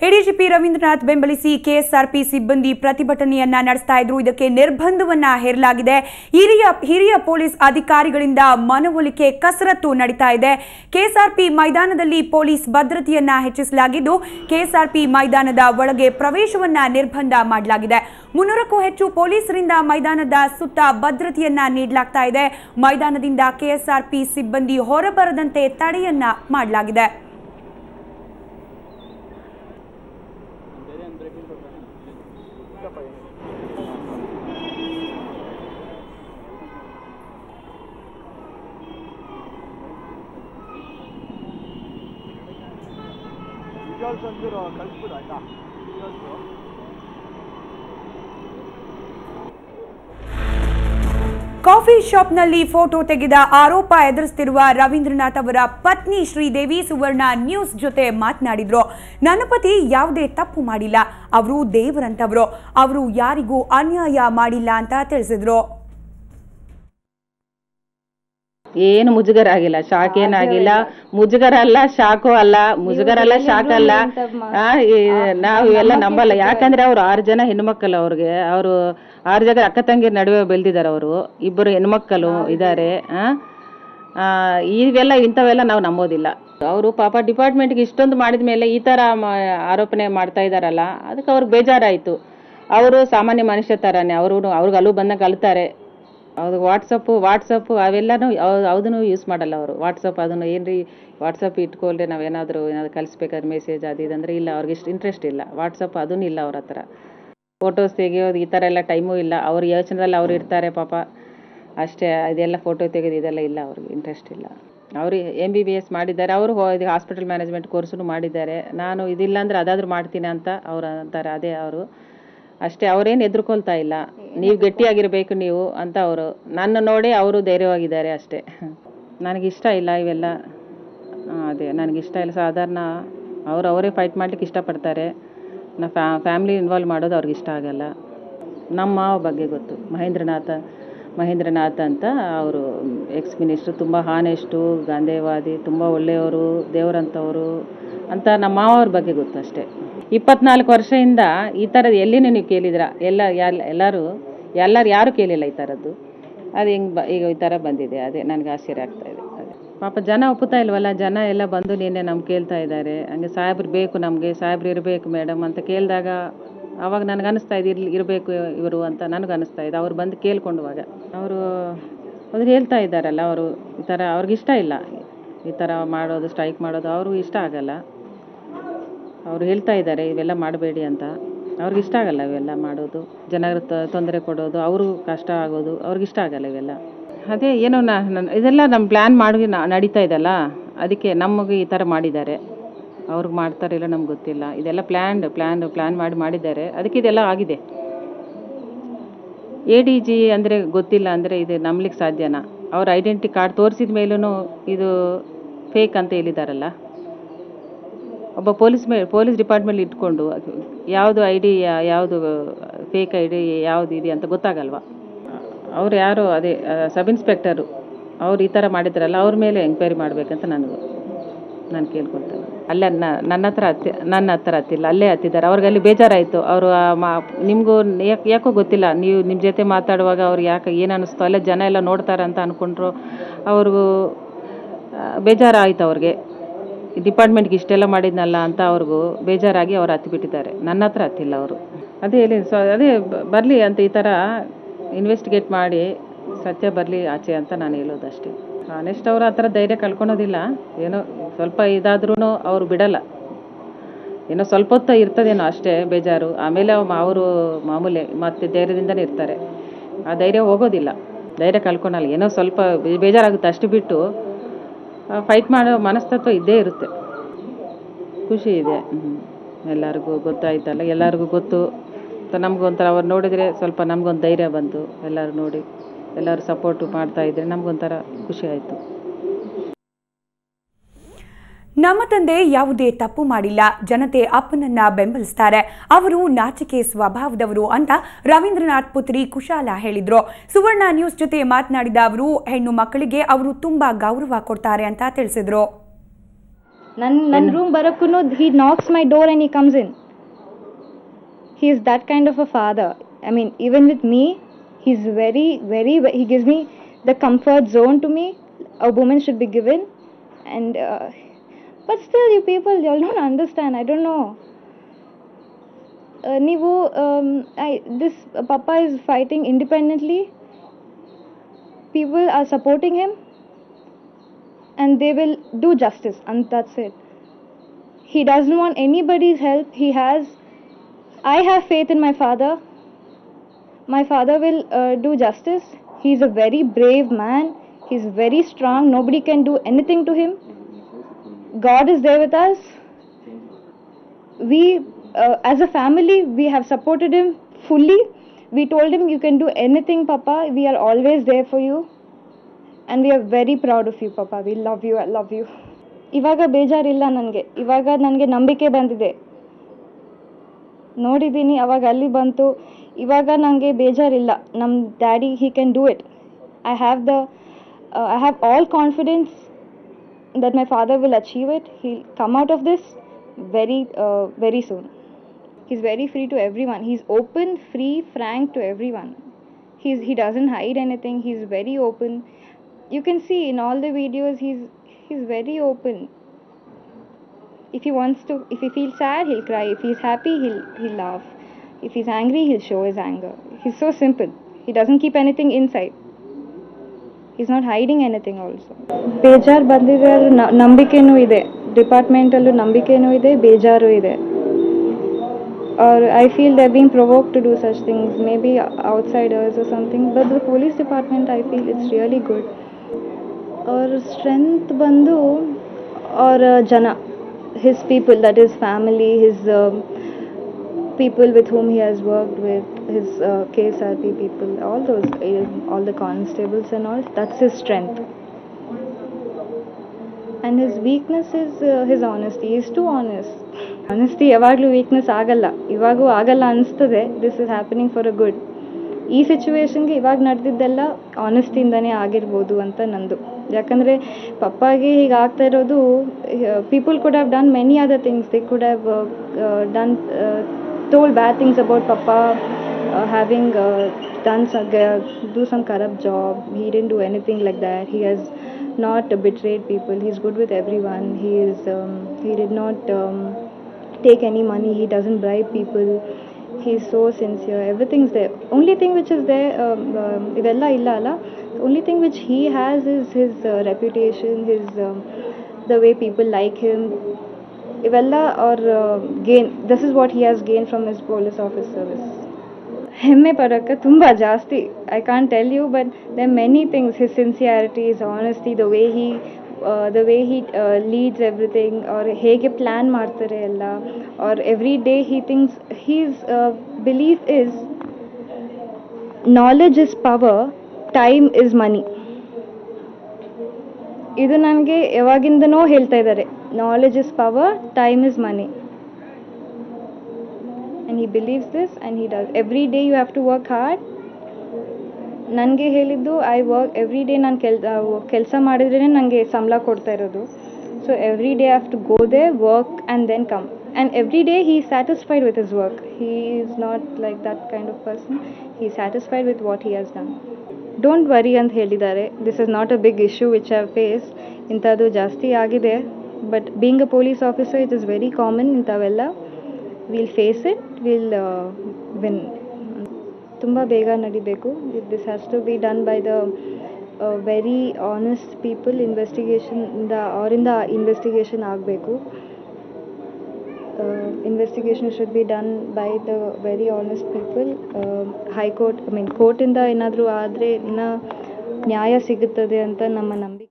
ADGP Ravindranath ಬೆಂಬಲಿಸಿ KSRP ಸಿಬ್ಬಂದಿ ಪ್ರತಿಭಟನೆಯನ್ನ ನಡೆಸ್ತಾ ಇದ್ರು ಇದಕ್ಕೆ ನಿರ್ಬಂಧವನ್ನ ಹೇರಲಾಗಿದೆ ಹಿರಿಯ ಹಿರಿಯ ಪೊಲೀಸ್ ಅಧಿಕಾರಿಗಳಿಂದ ಮನವೊಲಿಕೆ ಕಸರತ್ತು ನಡೀತಾ ಇದೆ ಕೆಎಸ್ಆರ್ಪಿ ಮೈದಾನದಲ್ಲಿ ಪೊಲೀಸ್ ಭದ್ರತೆಯನ್ನ ಹೆಚ್ಚಿಸಲಾಗಿದ್ದು ಕೆಎಸ್ಆರ್ಪಿ ಮೈದಾನದ ಒಳಗೆ ಪ್ರವೇಶವನ್ನ ನಿರ್ಬಂಧ ಮಾಡಲಾಗಿದೆ ಮುನ್ನೂರಕ್ಕೂ ಹೆಚ್ಚು ಪೊಲೀಸರಿಂದ ಮೈದಾನದ ಸುತ್ತ ಭದ್ರತೆಯನ್ನ ನೀಡಲಾಗ್ತಾ ಇದೆ ಮೈದಾನದಿಂದ ಕೆಎಸ್ಆರ್ಪಿ ಸಿಬ್ಬಂದಿ ಹೊರಬರದಂತೆ ತಡೆಯನ್ನ ಮಾಡಲಾಗಿದೆ ವಿಜುವಲ್ಸ್ ಒಂಚೂರು ಕಳಿಸ್ಬಿಡು ಆಯ್ತಾ ವಿಜುವಲ್ಸು ಕಾಫಿ ಶಾಪ್ನಲ್ಲಿ ಫೋಟೋ ತೆಗೆದ ಆರೋಪ ಎದುರಿಸುತ್ತಿರುವ ರವೀಂದ್ರನಾಥ್ ಅವರ ಪತ್ನಿ ಶ್ರೀದೇವಿ ಸುವರ್ಣ ನ್ಯೂಸ್ ಜೊತೆ ಮಾತನಾಡಿದ್ರು ನನ್ನ ಪತಿ ಯಾವುದೇ ತಪ್ಪು ಮಾಡಿಲ್ಲ ಅವರು ದೇವರಂತವರು ಅವರು ಯಾರಿಗೂ ಅನ್ಯಾಯ ಮಾಡಿಲ್ಲ ಅಂತ ತಿಳಿಸಿದ್ರು ಏನು ಮುಜುಗರ ಆಗಿಲ್ಲ ಶಾಕ್ ಏನಾಗಿಲ್ಲ ಮುಜುಗರ ಅಲ್ಲ ಶಾಕು ಅಲ್ಲ ಮುಜುಗರ ಅಲ್ಲ ಶಾಕ್ ಅಲ್ಲ ಆ, ಈ ನಾವು ಎಲ್ಲ ನಂಬಲ್ಲ ಯಾಕಂದ್ರೆ ಅವ್ರು ಆರು ಜನ ಹೆಣ್ಮಕ್ಕಳು ಅವ್ರಿಗೆ ಅವರು ಆರು ಜನ ಅಕ್ಕ ತಂಗಿರ ನಡುವೆ ಬೆಳೆದಿದ್ದಾರೆ ಅವರು ಇಬ್ಬರು ಹೆಣ್ಮಕ್ಕಳು ಇದ್ದಾರೆ ಆ ಇವೆಲ್ಲ ಇಂಥವೆಲ್ಲ ನಾವು ನಂಬೋದಿಲ್ಲ ಅವರು ಪಾಪ ಡಿಪಾರ್ಟ್ಮೆಂಟ್ಗೆ ಇಷ್ಟೊಂದು ಮಾಡಿದ ಮೇಲೆ ಈ ಥರ ಮ- ಆರೋಪಣೆ ಮಾಡ್ತಾ ಇದ್ದಾರಲ್ಲ ಅದಕ್ಕೆ ಅವ್ರಿಗೆ ಬೇಜಾರಾಯಿತು ಅವರು ಸಾಮಾನ್ಯ ಮನುಷ್ಯ ಥರನೇ ಅವರು ಅವ್ರಿಗೆ ಅಲ್ಲೂ ಬಂದಾಗ ಅಳ್ತಾರೆ ಅವ್ರು ವಾಟ್ಸಪ್ಪು ವಾಟ್ಸಪ್ಪು ಅವೆಲ್ಲನೂ ಯಾವುದನ್ನು ಯೂಸ್ ಮಾಡಲ್ಲ ಅವರು ವಾಟ್ಸಪ್ ಅದನ್ನು ಏನ್ರಿ ವಾಟ್ಸಪ್ ಇಟ್ಕೊಳ್ರೆ ನಾವೇನಾದರೂ ಏನಾದ್ರು ಕಲಿಸ್ಬೇಕಾದ್ರೆ ಮೆಸೇಜ್ ಅದು ಇದಂದ್ರೆ ಇಲ್ಲ ಅವ್ರಿಗೆ ಇಷ್ಟು ಇಂಟ್ರೆಸ್ಟ್ ಇಲ್ಲ ವಾಟ್ಸಪ್ ಅದೂ ಇಲ್ಲ ಅವ್ರ ಹತ್ರ ಫೋಟೋಸ್ ತೆಗೆಯೋದು ಈ ಥರ ಎಲ್ಲ ಟೈಮೂ ಇಲ್ಲ ಅವ್ರ ಯೋಚನೆದಲ್ಲಿ ಅವ್ರು ಇರ್ತಾರೆ ಪಾಪ ಅಷ್ಟೇ ಇದೆಲ್ಲ ಫೋಟೋ ತೆಗೆದು ಇದೆಲ್ಲ ಇಲ್ಲ ಅವ್ರಿಗೆ ಇಂಟ್ರೆಸ್ಟ್ ಇಲ್ಲ ಅವರು ಎಮ್ ಬಿ ಬಿ ಎಸ್ ಮಾಡಿದ್ದಾರೆ ಅವರು ಇದು ಹಾಸ್ಪಿಟಲ್ ಮ್ಯಾನೇಜ್ಮೆಂಟ್ ಕೋರ್ಸನ್ನು ಮಾಡಿದ್ದಾರೆ ನಾನು ಇದಿಲ್ಲ ಅಂದ್ರೆ ಅದಾದರೂ ಮಾಡ್ತೀನಿ ಅಂತ ಅವ್ರು ಅಂತಾರೆ ಅದೇ ಅವರು ಅಷ್ಟೇ ಅವ್ರೇನು ಹೆದರ್ಕೊಳ್ತಾ ಇಲ್ಲ ನೀವು ಗಟ್ಟಿಯಾಗಿರ್ಬೇಕು ನೀವು ಅಂತ ಅವರು ನನ್ನ ನೋಡಿ ಅವರು ಧೈರ್ಯವಾಗಿದ್ದಾರೆ ಅಷ್ಟೇ ನನಗಿಷ್ಟ ಇಲ್ಲ ಇವೆಲ್ಲ ಆ, ಅದೇ ನನಗಿಷ್ಟ ಇಲ್ಲ ಸಾಧಾರಣ ಅವ್ರು ಅವರೇ ಫೈಟ್ ಮಾಡ್ಲಿಕ್ಕೆ ಇಷ್ಟಪಡ್ತಾರೆ ನಾ ಫ್ಯಾ ಫ್ಯಾಮ್ಲಿ ಇನ್ವಾಲ್ವ್ ಮಾಡೋದು ಅವ್ರಿಗೆ ಇಷ್ಟ ಆಗಲ್ಲ ನಮ್ಮ ಮಾವ ಬಗ್ಗೆ ಗೊತ್ತು ಮಹೇಂದ್ರನಾಥ ಮಹೇಂದ್ರನಾಥ್ ಅಂತ ಅವರು ಎಕ್ಸ್ ಮಿನಿಸ್ಟ್ರು ತುಂಬ ಹಾನೆಸ್ಟು ಗಾಂಧೇವಾದಿ ತುಂಬ ಒಳ್ಳೆಯವರು ದೇವರಂಥವರು ಅಂತ ನಮ್ಮ ಮಾವವ್ರ ಬಗ್ಗೆ ಗೊತ್ತು ಅಷ್ಟೇ ಇಪ್ಪತ್ನಾಲ್ಕು ವರ್ಷದಿಂದ ಈ ಥರದ್ದು ಎಲ್ಲಿನೂ ನೀವು ಕೇಳಿದ್ರ ಎಲ್ಲ ಎಲ್ಲ ಎಲ್ಲರೂ ಎಲ್ಲರೂ ಯಾರೂ ಕೇಳಿಲ್ಲ ಈ ಥರದ್ದು ಅದು ಹಿಂಗೆ ಬ ಈಗ ಈ ಥರ ಬಂದಿದೆ ಅದೇ ನನಗೆ ಆಶ್ಚರ್ಯ ಆಗ್ತಾ ಇದೆ ಅದೇ ಪಾಪ ಜನ ಒಪ್ಪುತ್ತಾ ಇಲ್ವಲ್ಲ ಜನ ಎಲ್ಲ ಬಂದು ನಿನ್ನೆ ನಮ್ಗೆ ಕೇಳ್ತಾ ಇದ್ದಾರೆ ಹಂಗೆ ಸಾಹೇಬ್ರು ಬೇಕು ನಮಗೆ ಸಾಹೇಬ್ರು ಇರಬೇಕು ಮೇಡಮ್ ಅಂತ ಕೇಳಿದಾಗ ಅವಾಗ ನನಗೆ ಅನಿಸ್ತಾ ಇದೆ ಇಲ್ಲಿ ಇರಬೇಕು ಇವರು ಅಂತ ನನಗೆ ಅನಿಸ್ತಾ ಇದೆ ಅವ್ರು ಬಂದು ಕೇಳ್ಕೊಂಡುವಾಗ ಅವರು ಅವ್ರು ಹೇಳ್ತಾ ಇದ್ದಾರಲ್ಲ ಅವರು ಈ ಥರ ಅವ್ರಿಗೆ ಇಷ್ಟ ಇಲ್ಲ ಈ ಥರ ಮಾಡೋದು ಸ್ಟ್ರೈಕ್ ಮಾಡೋದು ಅವ್ರಿಗೂ ಇಷ್ಟ ಆಗಲ್ಲ ಅವ್ರು ಹೇಳ್ತಾ ಇದ್ದಾರೆ ಇವೆಲ್ಲ ಮಾಡಬೇಡಿ ಅಂತ ಅವ್ರಿಗೆ ಇಷ್ಟ ಆಗಲ್ಲ ಇವೆಲ್ಲ ಮಾಡೋದು ಜನರ ತೊಂದರೆ ಕೊಡೋದು ಅವ್ರಿಗೂ ಕಷ್ಟ ಆಗೋದು ಅವ್ರಿಗೆ ಇಷ್ಟ ಆಗಲ್ಲ ಇವೆಲ್ಲ ಅದೇ ಏನೋ ನಾ ನನ್- ಇದೆಲ್ಲ ನಮ್ಮ ಪ್ಲ್ಯಾನ್ ಮಾಡಿ ನ- ನಡೀತಾ ಇದೆಲ್ಲ ಅದಕ್ಕೆ ನಮಗೆ ಈ ಥರ ಮಾಡಿದ್ದಾರೆ ಅವ್ರಿಗೆ ಮಾಡ್ತಾರೆ ಇಲ್ಲ ನಮ್ಗೆ ಗೊತ್ತಿಲ್ಲ ಇದೆಲ್ಲ ಪ್ಲ್ಯಾನ್ಡ್ ಪ್ಲ್ಯಾನ್ ಪ್ಲ್ಯಾನ್ ಮಾಡಿ ಮಾಡಿದ್ದಾರೆ ಅದಕ್ಕೆ ಇದೆಲ್ಲ ಆಗಿದೆ ಎ ಡಿ ಜಿ ಅಂದರೆ ಗೊತ್ತಿಲ್ಲ ಅಂದರೆ ಇದು ನಂಬಲಿಕ್ಕೆ ಸಾಧ್ಯನಾ ಅವ್ರ ಐಡೆಂಟಿ ಕಾರ್ಡ್ ತೋರಿಸಿದ ಮೇಲೂ ಇದು ಫೇಕ್ ಅಂತ ಹೇಳಿದಾರಲ್ಲ ಒಬ್ಬ ಪೊಲೀಸ್ ಮೇ ಪೊಲೀಸ್ ಡಿಪಾರ್ಟ್ಮೆಂಟ್ ಇಟ್ಕೊಂಡು ಯಾವುದು ಐ ಡಿ ಯಾವುದು ಫೇಕ್ ಐ ಡಿ ಯಾವುದು ಇದೆ ಅಂತ ಗೊತ್ತಾಗಲ್ವಾ ಅವ್ರು ಯಾರು ಅದೇ ಸಬ್ ಇನ್ಸ್ಪೆಕ್ಟರು ಅವ್ರು ಈ ಥರ ಮಾಡಿದ್ರಲ್ಲ ಅವ್ರ ಮೇಲೆ ಎಂಕ್ವೈರಿ ಮಾಡಬೇಕಂತ ನನಗೂ ನಾನು ಕೇಳ್ಕೊಳ್ತೇನೆ ಅಲ್ಲೇ ನ- ನನ್ನ ಹತ್ರ ಹತ್ತಿ ನನ್ನ ಹತ್ರ ಹತ್ತಿಲ್ಲ ಅಲ್ಲೇ ಹತ್ತಿದ್ದಾರೆ ಅವ್ರಿಗೆ ಅಲ್ಲಿ ಬೇಜಾರಾಯಿತು ಅವರು ಮಾ ನಿಮಗೂ ಯಾಕೆ ಯಾಕೋ ಗೊತ್ತಿಲ್ಲ ನೀವು ನಿಮ್ಮ ಜೊತೆ ಮಾತಾಡುವಾಗ ಅವ್ರಿಗೆ ಯಾಕೆ ಏನು ಅನ್ನಿಸ್ತು ಅಲ್ಲೇ ಜನ ಎಲ್ಲ ನೋಡ್ತಾರೆ ಅಂತ ಅಂದ್ಕೊಂಡ್ರು ಅವ್ರಿಗೂ ಆ, ಬೇಜಾರಾಯ್ತು ಅವ್ರಿಗೆ ಡಿಪಾರ್ಟ್ಮೆಂಟ್ಗೆ ಇಷ್ಟೆಲ್ಲ ಮಾಡಿದ್ನಲ್ಲ ಅಂತ ಅವ್ರಿಗೂ ಬೇಜಾರಾಗಿ ಅವ್ರು ಹತ್ತಿಬಿಟ್ಟಿದ್ದಾರೆ ನನ್ನ ಹತ್ರ ಹತ್ತಿಲ್ಲ ಅವರು ಅದೇ ಹೇಳಿ ಸೊ ಅದೇ ಬರಲಿ ಅಂತ ಈ ಥರ ಇನ್ವೆಸ್ಟಿಗೇಟ್ ಮಾಡಿ ಸತ್ಯ ಬರಲಿ ಆಚೆ ಅಂತ ನಾನು ಹೇಳೋದು ಅಷ್ಟೇ ಆನೆಸ್ಟ್ ಅವರು ಆ ಥರ ಧೈರ್ಯ ಕಳ್ಕೊಳೋದಿಲ್ಲ ಏನೋ ಸ್ವಲ್ಪ ಇದಾದ್ರೂ ಅವ್ರು ಬಿಡಲ್ಲ ಏನೋ ಸ್ವಲ್ಪ ಹೊತ್ತು ಇರ್ತದೇನೋ ಅಷ್ಟೇ ಬೇಜಾರು ಆಮೇಲೆ ಅವರು ಮಾಮೂಲಿ ಮತ್ತೆ ಧೈರ್ಯದಿಂದನೇ ಇರ್ತಾರೆ ಆ ಧೈರ್ಯ ಹೋಗೋದಿಲ್ಲ ಧೈರ್ಯ ಕಳ್ಕೊಳಲ್ಲ ಏನೋ ಸ್ವಲ್ಪ ಬೇ- ಬೇಜಾರಾಗುತ್ತೆ ಅಷ್ಟು ಬಿಟ್ಟು ಫೈಟ್ ಮಾಡೋ ಮನಸ್ತತ್ವ ಇದ್ದೇ ಇರುತ್ತೆ ಖುಷಿ ಇದೆ ಹ್ಮ್. ಎಲ್ಲರಿಗೂ ಗೊತ್ತಾಯ್ತಲ್ಲ ಎಲ್ಲರಿಗೂ ಗೊತ್ತು ಮತ್ತು ನಮಗೊಂಥರ ಅವ್ರು ನೋಡಿದರೆ ಸ್ವಲ್ಪ ನಮಗೊಂದು ಧೈರ್ಯ ಬಂತು ಎಲ್ಲರೂ ನೋಡಿ ಎಲ್ಲರೂ ಸಪೋರ್ಟು ಮಾಡ್ತಾ ಇದ್ರೆ ನಮಗೊಂಥರ ಖುಷಿ ಆಯಿತು ನಮ್ಮ ತಂದೆ ಯಾವುದೇ ತಪ್ಪು ಮಾಡಿಲ್ಲ ಜನತೆ ಅಪ್ಪನನ್ನ ಬೆಂಬಲಿಸ್ತಾರೆ ಅವರು ನಾಚಿಕೆ ಸ್ವಭಾವದವರು ಅಂತ ರವೀಂದ್ರನಾಥ್ ಪುತ್ರಿ ಕುಶಾಲ ಹೇಳಿದ್ರು ಸುವರ್ಣ ನ್ಯೂಸ್ ಜೊತೆ ಮಾತನಾಡಿದ ಅವರು ಹೆಣ್ಣು ಮಕ್ಕಳಿಗೆ ಅವರು ತುಂಬಾ ಗೌರವ ಕೊಡ್ತಾರೆ ಅಂತ ತಿಳಿಸಿದ್ರು ನನ್ನ ನನ್ನ ರೂಮ್ ಬರೋಕ್ಕೂ he knocks my door and he comes in he is that kind of a father. I mean, even with me, he's very, very, he gives me the comfort zone to me. A woman should be given, and uh, but still, you people, you all don't understand. I don't know. Uh, ನೀವು um, I, this uh, Papa is fighting independently. People are supporting him, and they will do justice, and that's it. He doesn't want anybody's help. He has I have faith in my father. My father will uh, do justice. He's a very brave man. He's very strong. Nobody can do anything to him. God is there with us. We, uh, as a family, we have supported him fully. We told him, You can do anything, Papa. We are always there for you. And we are very proud of you, Papa. We love you. I love you. ಇವಾಗ ಬೇಜಾರಿಲ್ಲ ನನಗೆ ಇವಾಗ ನನಗೆ ನಂಬಿಕೆ ಬಂದಿದೆ ನೋಡಿದ್ದೀನಿ ಅವಾಗ ಅಲ್ಲಿ ಬಂತು ಇವಾಗ ನನಗೆ ಬೇಜಾರಿಲ್ಲ ನಮ್ಮ daddy he can do it I have the I have all confidence that my father will achieve it he come out of this very very soon he is very free to everyone he is open free frank to everyone he's he doesn't hide anything he's very open you can see in all the videos he's he's very open if he wants to if he feels sad he'll cry if he's happy he'll he'll laugh if he's angry he'll show his anger he's so simple he doesn't keep anything inside he's not hiding anything also ಬೇಜಾರು ಬಂದಿದೆ ಅದು ನ- ನಂಬಿಕೆನೂ ಇದೆ ಡಿಪಾರ್ಟ್ಮೆಂಟಲ್ಲೂ ನಂಬಿಕೆನೂ ಇದೆ ಬೇಜಾರು ಇದೆ or I feel they're being provoked to do such things, maybe outsiders or something. But the police department, I feel it's really good. Or strength bandu or uh, jana, his people, that is family, his um, people with whom he has worked with, his uh, KSRP people, all those, uh, all the constables and all. That's his strength. And his weakness is uh, his honesty. He is too honest. Honesty ಯಾವಾಗಲೂ weakness ಆಗಲ್ಲ ಇವಾಗೂ ಆಗಲ್ಲ ಅನಿಸ್ತದೆ this is happening for a good ಈ ಸಿಚುವೇಶನ್ಗೆ ಇವಾಗ ನಡೆದಿದ್ದೆಲ್ಲ ಆನೆಸ್ಟಿಯಿಂದನೇ ಆಗಿರ್ಬೋದು ಅಂತ ನಂದು ಯಾಕಂದರೆ ಪಪ್ಪಾಗೆ ಹೀಗೆ ಆಗ್ತಾ ಇರೋದು people could have done many other things they could have done told bad things about papa having done some, do some corrupt job. He didn't do anything like that. He has not betrayed people. He's good with everyone. He is. Um, he did not um, take any money. He doesn't bribe people. He's so sincere. Everything's there. Only thing which is there, um, um, ಇವೆಲ್ಲ ಇಲ್ಲ ಅಲ್ಲ only thing which he has is his uh, reputation, his um, the way people like him. ಇವೆಲ್ಲ or uh, gain. This is what he has gained from his police office service. ಹೆಮ್ಮೆ ಪಡೋಕ್ಕೆ ತುಂಬ ಜಾಸ್ತಿ I can tell you but the many things his sincerity is honesty the way he the way he leads everything ಅವ್ರು ಹೇಗೆ plan ಮಾಡ್ತಾರೆ ಎಲ್ಲ are every day he things his belief is knowledge is power time is money ಇದು ನನಗೆ ಯಾವಾಗಿಂದನೋ ಹೇಳ್ತಾ ಇದ್ದಾರೆ knowledge is power time is money and he believes this and he does every day you have to work hard ನನಗೆ ಹೇಳಿದ್ದು I work every day ನಾನು ಕೆಲ್ ಕೆಲಸ ಮಾಡಿದ್ರೇ ನನಗೆ ಸಂಬಳ ಕೊಡ್ತಾ ಇರೋದು so every day have to go they work and then come and every day he satisfied with his work he is not like that kind of person he satisfied with what he has done don't worry ಅಂತ ಹೇಳಿದ್ದಾರೆ this is not a big issue which have face ಇಂಥದ್ದು ಜಾಸ್ತಿ ಆಗಿದೆ but being a police officer it is very common ಇಂಥವೆಲ್ಲ will face it will win ತುಂಬ ಬೇಗ ನಡಿಬೇಕು this has to be done by the very honest people ಇನ್ವೆಸ್ಟಿಗೇಷನ್ದ ಅವರಿಂದ investigation ಆಗಬೇಕು investigation should be done by the very honest people high court I mean ಕೋರ್ಟಿಂದ ಏನಾದರೂ ಆದರೆ ಇನ್ನೂ ನ್ಯಾಯ ಸಿಗುತ್ತದೆ ಅಂತ ನಮ್ಮ ನಂಬಿಕೆ